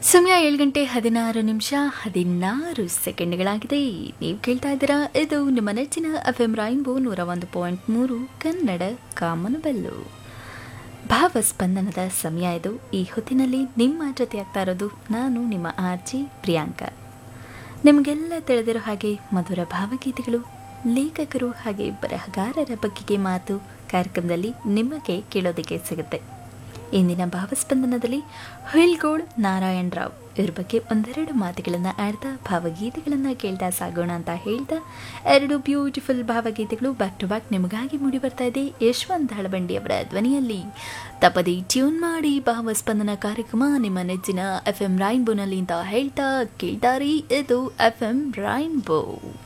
ಸಮಯ ಏಳು ಗಂಟೆ ಹದಿನಾರು ನಿಮಿಷ ಹದಿನಾರು ಸೆಕೆಂಡ್ಗಳಾಗಿದೆ ನೀವು ಕೇಳ್ತಾ ಇದ್ದೀರಾ ಇದು ನಿಮ್ಮ ನೆಚ್ಚಿನ ಎಫ್ ಎಂ ರೈನ್ಬೋ ನೂರ ಒಂದು ಪಾಯಿಂಟ್ ಮೂರು ಕನ್ನಡ ಕಾಮನಬೆಲ್ಲು ಭಾವಸ್ಪಂದನದ ಸಮಯ ಇದು ಈ ಹೊತ್ತಿನಲ್ಲಿ ನಿಮ್ಮ ಜೊತೆ ಆಗ್ತಾ ಇರೋದು ನಾನು ನಿಮ್ಮ ಆರ್ಜಿ ಪ್ರಿಯಾಂಕಾ ನಿಮಗೆಲ್ಲ ತಿಳಿದಿರೋ ಹಾಗೆ ಮಧುರ ಭಾವಗೀತೆಗಳು ಲೇಖಕರು ಹಾಗೆ ಬರಹಗಾರರ ಬಗ್ಗೆಗೆ ಮಾತು ಕಾರ್ಯಕ್ರಮದಲ್ಲಿ ನಿಮಗೆ ಕೇಳೋದಕ್ಕೆ ಸಿಗುತ್ತೆ ಇಂದಿನ ಭಾವಸ್ಪಂದನದಲ್ಲಿ ಹುಯಿಲ್ಗೋಳ್ ನಾರಾಯಣ್ ರಾವ್ ಇವ್ರ ಬಗ್ಗೆ ಒಂದೆರಡು ಮಾತುಗಳನ್ನು ಆಡ್ತಾ ಭಾವಗೀತೆಗಳನ್ನು ಕೇಳ್ತಾ ಸಾಗೋಣ ಅಂತ ಹೇಳ್ತಾ ಎರಡು ಬ್ಯೂಟಿಫುಲ್ ಭಾವಗೀತೆಗಳು ಬ್ಯಾಕ್ ಟು ಬ್ಯಾಕ್ ನಿಮಗಾಗಿ ಮೂಡಿ ಬರ್ತಾ ಇದೆ ಯಶವಂತ್ ಹಳಬಂಡಿ ಅವರ ಧ್ವನಿಯಲ್ಲಿ ತಪ್ಪದೆ ಟ್ಯೂನ್ ಮಾಡಿ ಭಾವಸ್ಪಂದನ ಕಾರ್ಯಕ್ರಮ ನಿಮ್ಮ ನೆಚ್ಚಿನ ಎಫ್ ಎಂ ರೈನ್ಬೋನಲ್ಲಿ ಅಂತ ಹೇಳ್ತಾ ಕೇಳ್ತಾರಿ ಇದು ಎಫ್ ಎಂ ರೈನ್ಬೋ